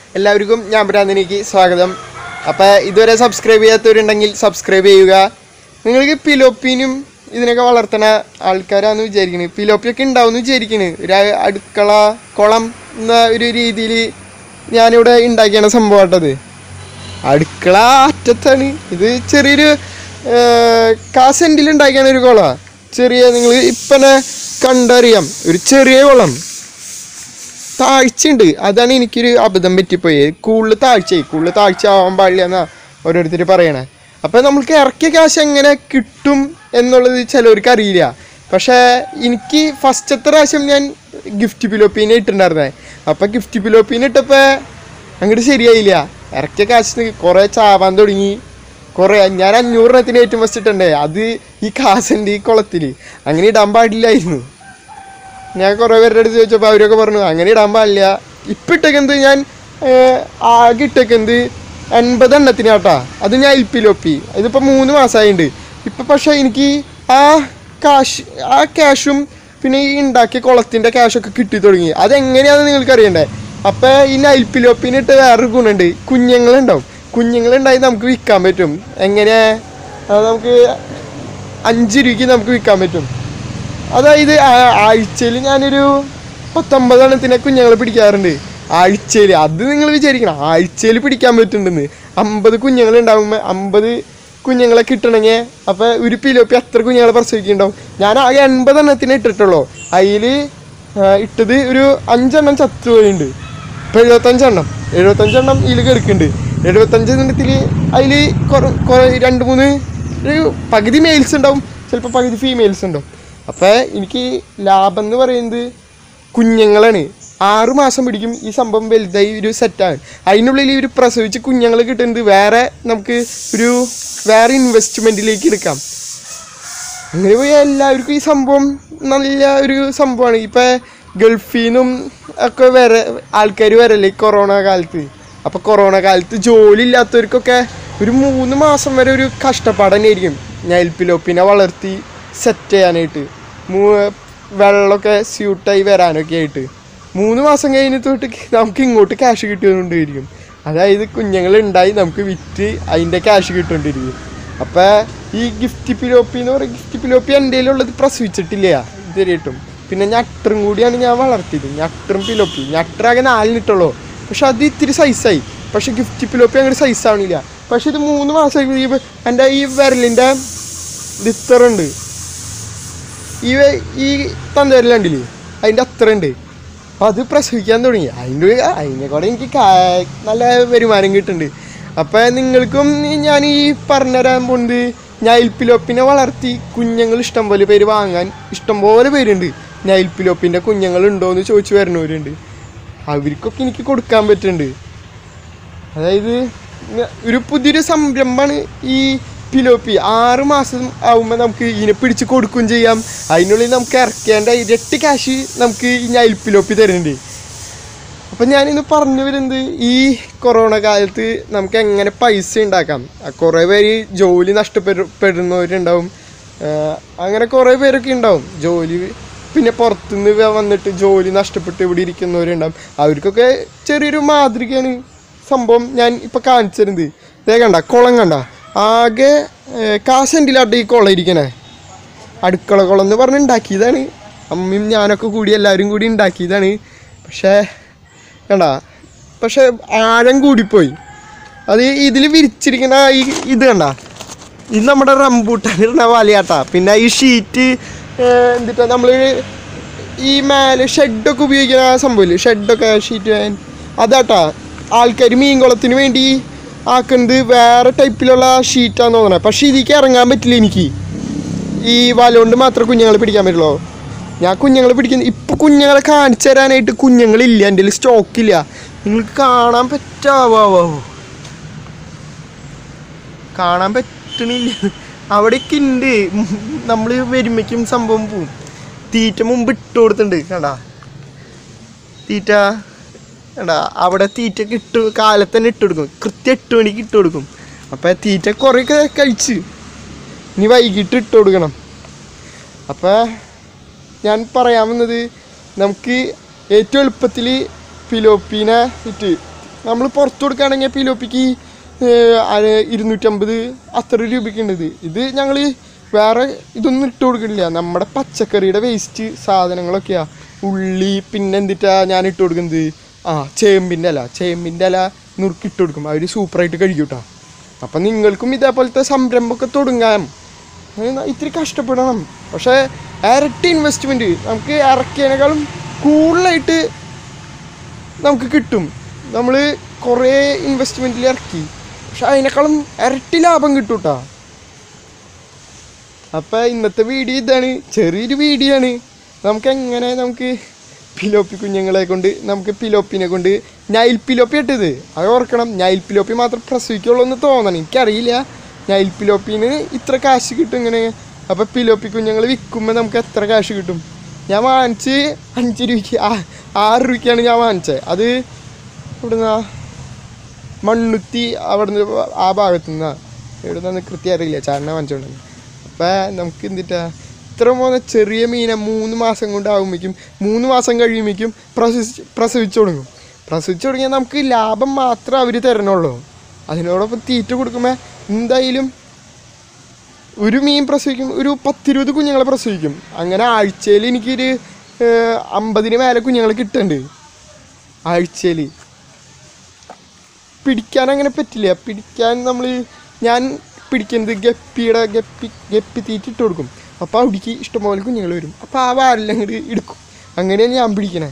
എല്ലാവർക്കും ഞാൻ ഭ്രാന്തിനിക്ക് സ്വാഗതം അപ്പോൾ ഇതുവരെ സബ്സ്ക്രൈബ് ചെയ്യാത്തവരുണ്ടെങ്കിൽ സബ്സ്ക്രൈബ് ചെയ്യുക നിങ്ങൾക്ക് പിലോപ്പിനും ഇതിനൊക്കെ വളർത്തണ ആൾക്കാരാന്ന് വിചാരിക്കണത് പിലോപ്പിയൊക്കെ ഉണ്ടാവും എന്ന് വിചാരിക്കണ് ഒരു അടുക്കള കുളം എന്ന ഒരു രീതിയിൽ ഞാനിവിടെ ഉണ്ടാക്കിയാണ് സംഭവമായിട്ടത് അടുക്കള അറ്റത്താണ് ഇത് ചെറിയൊരു കാ സെൻറ്റിൽ ഉണ്ടാക്കിയാണ് ഒരു കുള ചെറിയ നിങ്ങൾ ഇപ്പനെ കണ്ടറിയാം ഒരു ചെറിയ കുളം താഴ്ചയുണ്ട് അതാണ് എനിക്കൊരു അബദ്ധം പറ്റിപ്പോയത് കൂടുതൽ താഴ്ചയായി കൂടുതൽ താഴ്ച ആവാൻ പാടില്ല എന്നാ ഓരോരുത്തർ പറയണേ അപ്പം നമ്മൾക്ക് ഇറക്കിയ കാശ് എങ്ങനെ കിട്ടും എന്നുള്ളത് ചിലവർക്ക് അറിയില്ല പക്ഷേ എനിക്ക് ഫസ്റ്റത്തെ പ്രാവശ്യം ഞാൻ ഗിഫ്റ്റ് പിലോപ്പീനെ ഇട്ടിട്ടുണ്ടായിരുന്നേ അപ്പം ഗിഫ്റ്റ് പിലോപ്പീനെ ഇട്ടപ്പോൾ അങ്ങോട്ട് ശരിയായില്ല ഇറക്കിയ കാശ് കുറേ ചാവാൻ തുടങ്ങി കുറേ ഞാൻ അഞ്ഞൂറിനത്തിന് ഏറ്റവും ഫസ്റ്റ് ഇട്ടുണ്ടേ അത് ഈ കാശൻ്റെ ഈ കുളത്തിൽ അങ്ങനെ ഇടാൻ പാടില്ലായിരുന്നു ഞാൻ കുറേ പേരുടെ അടുത്ത് ചോദിച്ചപ്പോൾ അവരൊക്കെ പറഞ്ഞു അങ്ങനെ ഇടാൻ പാടില്ല ഇപ്പം ഇട്ടേക്കുന്നത് ഞാൻ ഏഹ്, ആകെ ഇട്ടേക്കുന്നത് എൺപത് എണ്ണത്തിന് കേട്ടാ അത് ഞാൻ ഇൽപ്പിലൊപ്പി ഇതിപ്പോൾ മൂന്ന് മാസമായിട്ടുണ്ട് ഇപ്പം പക്ഷേ എനിക്ക് ആ കാശ് ആ ക്യാഷും പിന്നെ ഈ ഉണ്ടാക്കിയ കുളത്തിൻ്റെ ക്യാഷൊക്കെ കിട്ടി തുടങ്ങി അതെങ്ങനെയാണെന്ന് നിങ്ങൾക്ക് അറിയണ്ടേ അപ്പം ഈ നൈൽപ്പിലോപ്പിനിട്ട് വേറൊരു ഗുണമുണ്ട് കുഞ്ഞുങ്ങളുണ്ടാവും കുഞ്ഞുങ്ങളുണ്ടായി നമുക്ക് വിൽക്കാൻ പറ്റും എങ്ങനെ അത് നമുക്ക് അഞ്ച് രൂപയ്ക്ക് നമുക്ക് വിൽക്കാൻ പറ്റും അതായത് ആഴ്ചയിൽ ഞാനൊരു പത്തൊമ്പത് എണ്ണത്തിനെ കുഞ്ഞുങ്ങളെ പിടിക്കാറുണ്ട് ആഴ്ചയിൽ അത് നിങ്ങൾ വിചാരിക്കണം ആഴ്ചയിൽ പിടിക്കാൻ പറ്റുന്നുണ്ടെന്ന് അമ്പത് കുഞ്ഞുങ്ങൾ ഉണ്ടാകുമ്പോൾ അമ്പത് കുഞ്ഞുങ്ങളെ കിട്ടണമെങ്കിൽ അപ്പോൾ ഒരു പിലോപ്പി എത്ര കുഞ്ഞുങ്ങളെ പ്രസവിക്കുന്നുണ്ടാവും ഞാൻ ആകെ എൺപത് എണ്ണത്തിന് ഇട്ടിട്ടുള്ളൂ അതിൽ ഇട്ടത് ഒരു അഞ്ചെണ്ണം ചത്തുപോയിട്ടുണ്ട് ഇപ്പോൾ എഴുപത്തഞ്ചെണ്ണം എഴുപത്തഞ്ചെണ്ണം ഇതിൽ കിടക്കുന്നുണ്ട് എഴുപത്തഞ്ച് എണ്ണത്തിൽ അതിൽ കുറേ രണ്ട് മൂന്ന് ഒരു പകുതി മെയിൽസ് ഉണ്ടാവും ചിലപ്പോൾ പകുതി ഫീമെയിൽസ് ഉണ്ടാവും അപ്പോൾ എനിക്ക് ലാഭം എന്ന് പറയുന്നത് കുഞ്ഞുങ്ങളാണ് ആറ് മാസം പിടിക്കും ഈ സംഭവം വലുതായി ഒരു സെറ്റാണ് അതിനുള്ളിൽ ഇവർ പ്രസവിച്ച് കുഞ്ഞുങ്ങൾ കിട്ടുന്നത് വേറെ നമുക്ക് ഒരു വേറെ ഇൻവെസ്റ്റ്മെൻറ്റിലേക്ക് എടുക്കാം അങ്ങനെ പോയി എല്ലാവർക്കും ഈ സംഭവം നല്ല ഒരു സംഭവമാണ് ഇപ്പം ഗൾഫിൽ നിന്നും ഒക്കെ വരെ ആൾക്കാർ വരല്ലേ ഈ കൊറോണ കാലത്ത് അപ്പോൾ കൊറോണ കാലത്ത് ജോലി ഇല്ലാത്തവർക്കൊക്കെ ഒരു മൂന്ന് മാസം വരെ ഒരു കഷ്ടപ്പാട് തന്നെയായിരിക്കും ഞൽപ്പിലോപ്പിനെ വളർത്തി സെറ്റ് ചെയ്യാനായിട്ട് മൂ വെള്ളമൊക്കെ സ്യൂട്ടായി വരാനൊക്കെ ആയിട്ട് മൂന്ന് മാസം കഴിഞ്ഞ് തൊട്ട് നമുക്ക് ഇങ്ങോട്ട് ക്യാഷ് കിട്ടിക്കൊണ്ടിരിക്കും അതായത് കുഞ്ഞുങ്ങൾ ഉണ്ടായി നമുക്ക് വിറ്റ് അതിൻ്റെ ക്യാഷ് കിട്ടുകൊണ്ടിരിക്കും അപ്പോൾ ഈ ഗിഫ്റ്റ് പിലോപ്പി എന്ന് പറയുന്ന ഗിഫ്റ്റ് പിലോപ്പി എൻ്റെ ഉള്ളത് പ്രസവിച്ചിട്ടില്ല ഇതുവരെയായിട്ടും പിന്നെ ഞട്ടറും കൂടിയാണ് ഞാൻ വളർത്തിയത് ഞട്ടറും പിലോപ്പി ഞട്ടറാകെ നാലിനിട്ടുള്ളൂ പക്ഷെ അത് ഇത്തിരി സൈസായി പക്ഷെ ഗിഫ്റ്റ് പിലോപ്പി അങ്ങനെ സൈസ് ആവണില്ല പക്ഷെ ഇത് മൂന്ന് മാസമായി എൻ്റെ ഈ വിരലിൻ്റെ ദിത്തറുണ്ട് ഈ വെ- ഈ തന്തവരലുണ്ടില്ലേ അതിൻ്റെ അത്ര ഉണ്ട് അപ്പോൾ അത് പ്രസവിക്കാൻ തുടങ്ങി അതിൻ്റെ അതിനെ കൂടെ എനിക്ക് കാ- നല്ല വരുമാനം കിട്ടുന്നുണ്ട് അപ്പോൾ നിങ്ങൾക്കും ഈ- ഞാൻ ഈ പറഞ്ഞുതരാൻ പോകുന്നത് ഞൈൽപ്പിലോപ്പിനെ വളർത്തി കുഞ്ഞുങ്ങൾ ഇഷ്ടംപോലെ പേര് വാങ്ങാൻ ഇഷ്ടംപോലെ പേരുണ്ട് ഞൈൽപ്പിലോപ്പിൻ്റെ കുഞ്ഞുങ്ങൾ ഉണ്ടോ എന്ന് ചോദിച്ചു വരുന്നവരുണ്ട് അവർക്കൊക്കെ എനിക്ക് കൊടുക്കാൻ പറ്റുന്നുണ്ട് അതായത് ന- ഒരു പുതിയൊരു സംരംഭമാണ് ഈ പിലോപ്പി ആറ് മാസം ആവുമ്പോൾ നമുക്ക് ഇതിനെ പിടിച്ച് കൊടുക്കുകയും ചെയ്യാം അതിനുള്ളിൽ നമുക്ക് ഇറക്കേണ്ട ഇരട്ടി കാശ് നമുക്ക് ഈ ഞൈൽ പിലോപ്പി തരുന്നുണ്ട് അപ്പം ഞാനിന്ന് പറഞ്ഞു വരുന്നത് ഈ കൊറോണ കാലത്ത് നമുക്ക് എങ്ങനെ പൈസ ഉണ്ടാക്കാം ആ കുറേ പേര് ജോലി നഷ്ടപ്പെടുന്നവരുണ്ടാവും ആ, അങ്ങനെ കുറേ പേരൊക്കെ ഉണ്ടാവും ജോലി പിന്നെ പുറത്തുനിന്ന് വ- വന്നിട്ട് ജോലി നഷ്ടപ്പെട്ട് ഇവിടെ ഇരിക്കുന്നവരുണ്ടാവും അവർക്കൊക്കെ ചെറിയൊരു മാതൃകയാണ് സംഭവം ഞാൻ ഇപ്പം കാണിച്ചു തരുന്നത് ഇതേ കണ്ട കുളം കണ്ട ആകെ കാശൻറ്റിലാട്ട് ഈ കുളം ഇരിക്കണേ അടുക്കള കുളം എന്ന് പറഞ്ഞ് ഉണ്ടാക്കിയതാണ് അമ്മയും ഞാനൊക്കെ കൂടി എല്ലാവരും കൂടി ഉണ്ടാക്കിയതാണ് പക്ഷേ കണ്ട പക്ഷെ ആഴം കൂടിപ്പോയി അത് ഇതിൽ വിരിച്ചിരിക്കുന്ന ഈ ഇത് കണ്ട ഇത് നമ്മുടെ റംബൂട്ടാനിടുന്ന വലയാട്ടാ പിന്നെ ഈ ഷീറ്റ് എന്തിട്ടാ നമ്മൾ ഈ മേലെ ഷെഡൊക്കെ ഉപയോഗിക്കുന്ന ആ സംഭവമില്ലേ ഷെഡൊക്കെ ഷീറ്റ് അതാട്ടാ ആൾക്കാർ മീൻകുളത്തിന് വേണ്ടി ആക്കുന്നത് വേറെ ടൈപ്പിലുള്ള ഷീറ്റാന്ന് തോന്നണേ പക്ഷേ ഇതിലേക്ക് ഇറങ്ങാൻ പറ്റില്ല എനിക്ക് ഈ വല കൊണ്ട് മാത്രമേ കുഞ്ഞുങ്ങളെ പിടിക്കാൻ പറ്റുള്ളൂ ഞാൻ കുഞ്ഞുങ്ങളെ പിടിക്കുന്ന ഇപ്പൊ കുഞ്ഞുങ്ങളെ കാണിച്ചു തരാനായിട്ട് കുഞ്ഞുങ്ങളില്ല എൻ്റെ കയ്യിൽ സ്റ്റോക്കില്ല നിങ്ങൾക്ക് കാണാൻ പറ്റാവോ കാണാൻ പറ്റണില്ല അവിടേക്ക് ഉണ്ട് നമ്മൾ വരുമ്പോഴേക്കും സംഭവം പോവും തീറ്റ മുമ്പ് ഇട്ട് കൊടുത്തിട്ടുണ്ട് കണ്ടാ തീറ്റ കണ്ടാ അവിടെ തീറ്റ ഇട്ട് കാലത്ത് തന്നെ ഇട്ട് കൊടുക്കും കൃത്യം എട്ട് മണിക്ക് ഇട്ട് കൊടുക്കും അപ്പം തീറ്റ കുറേയൊക്കെ കഴിച്ച് ഇനി വൈകിട്ട് ഇട്ട് കൊടുക്കണം അപ്പോൾ ഞാൻ പറയാൻ വന്നത് നമുക്ക് ഏറ്റവും എളുപ്പത്തിൽ ഫിലോപ്പീന ഇട്ട് നമ്മൾ പുറത്ത് കൊടുക്കുകയാണെങ്കിൽ പിലോപ്പിക്ക് ഇരുന്നൂറ്റമ്പത് അത്ര രൂപയ്ക്ക് ഉണ്ട് ഇത് ഇത് ഞങ്ങൾ വേറെ ഇതൊന്നും ഇട്ട് കൊടുക്കണില്ല നമ്മുടെ പച്ചക്കറിയുടെ വേസ്റ്റ് സാധനങ്ങളൊക്കെയാ ഉള്ളി പിന്നെ എന്തിട്ടാ ഞാൻ ഇട്ട് കൊടുക്കുന്നത് ആ ചേമ്പിൻ്റെ ഇല ചേമ്പിൻ്റെ ഇല നുറുക്കി ഇട്ട് കൊടുക്കും അവർ സൂപ്പറായിട്ട് കഴിക്കും കേട്ടോ അപ്പം നിങ്ങൾക്കും ഇതേപോലത്തെ സംരംഭമൊക്കെ തുടങ്ങാം ഏ, ഇത്തിരി കഷ്ടപ്പെടണം പക്ഷേ ഇരട്ടി ഇൻവെസ്റ്റ്മെൻറ്റ് നമുക്ക് ഇറക്കിയതിനേക്കാളും കൂടുതലായിട്ട് നമുക്ക് കിട്ടും നമ്മൾ കുറേ ഇൻവെസ്റ്റ്മെൻറ്റിൽ ഇറക്കി പക്ഷെ അതിനേക്കാളും ഇരട്ടി ലാഭം കിട്ടും കേട്ടോ അപ്പം ഇന്നത്തെ വീഡിയോ ഇതാണ് ചെറിയൊരു വീഡിയോ ആണ് നമുക്ക് എങ്ങനെ നമുക്ക് പിലോപ്പി കുഞ്ഞുങ്ങളെ കൊണ്ട് നമുക്ക് പിലോപ്പിനെ കൊണ്ട് നൈൽ പിലോപ്പി ഇട്ടത് അത് ഓർക്കണം നൈൽ പിലോപ്പി മാത്രം പ്രസവിക്കുള്ളൂ എന്ന് തോന്നണം എനിക്കറിയില്ല നൈൽ പിലോപ്പിന് ഇത്ര കാശ് കിട്ടും ഇങ്ങനെ അപ്പോൾ പിലോപ്പി കുഞ്ഞുങ്ങൾ വിൽക്കുമ്പോൾ നമുക്ക് എത്ര കാശ് കിട്ടും ഞാൻ വാങ്ങിച്ച് അഞ്ച് രൂപയ്ക്ക് ആ- ആറ് രൂപയ്ക്കാണ് ഞാൻ വാങ്ങിച്ചത് അത് ഇവിടുന്ന് മണ്ണുത്തി അവിടുന്ന് ആ ഭാഗത്തു നിന്നാ എവിടുന്നാന്ന് കൃത്യം അറിയില്ല ചാരനെ വാങ്ങിച്ചോണ്ട് അപ്പം നമുക്ക് എന്തിട്ടാ ഇത്ര പോകുന്ന ചെറിയ മീനെ മൂന്ന് മാസം കൊണ്ടാകുമ്പോഴേക്കും മൂന്ന് മാസം കഴിയുമ്പോഴേക്കും പ്രസവിച്ച് പ്രസവിച്ചു തുടങ്ങും പ്രസവിച്ചു തുടങ്ങിയാൽ നമുക്ക് ലാഭം മാത്രമേ അവർ തരണുള്ളൂ അതിനോടൊപ്പം തീറ്റ കൊടുക്കുമ്പോൾ എന്തായാലും ഒരു മീൻ പ്രസവിക്കും ഒരു പത്തിരുപത് കുഞ്ഞുങ്ങളെ പ്രസവിക്കും അങ്ങനെ ആഴ്ചയിൽ എനിക്കൊരു ഏഹ്, അമ്പതിന് മേലെ കുഞ്ഞുങ്ങളെ കിട്ടുന്നുണ്ട് ആഴ്ചയിൽ പിടിക്കാൻ അങ്ങനെ പറ്റില്ല പിടിക്കാൻ നമ്മൾ ഞാൻ പിടിക്കുന്നത് ഗപ്പിയുടെ ഗപ്പി ഗപ്പി തീറ്റി ഇട്ട് കൊടുക്കും അപ്പോൾ അവിടേക്ക് ഇഷ്ടംപോലെ കുഞ്ഞുങ്ങൾ വരും അപ്പോൾ ആ വാരെല്ലാം അങ്ങോട്ട് എടുക്കും അങ്ങനെയാണ് ഞാൻ പിടിക്കണേ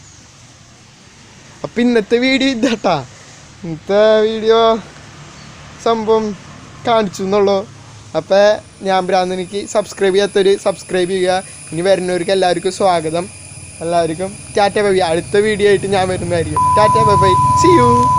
അപ്പം ഇന്നത്തെ വീഡിയോ ഇതാട്ടാ ഇന്നത്തെ വീഡിയോ സംഭവം കാണിച്ചു എന്നുള്ളൂ അപ്പോൾ ഞാൻ ഭ്രാന്തനിക്ക് സബ്സ്ക്രൈബ് ചെയ്യാത്തവർ സബ്സ്ക്രൈബ് ചെയ്യുക ഇനി വരുന്നവർക്ക് എല്ലാവർക്കും സ്വാഗതം എല്ലാവർക്കും ടാറ്റ ബൈ ബൈ അടുത്ത വീഡിയോ ആയിട്ട് ഞാൻ വരുന്നതായിരിക്കും tata bye bye see U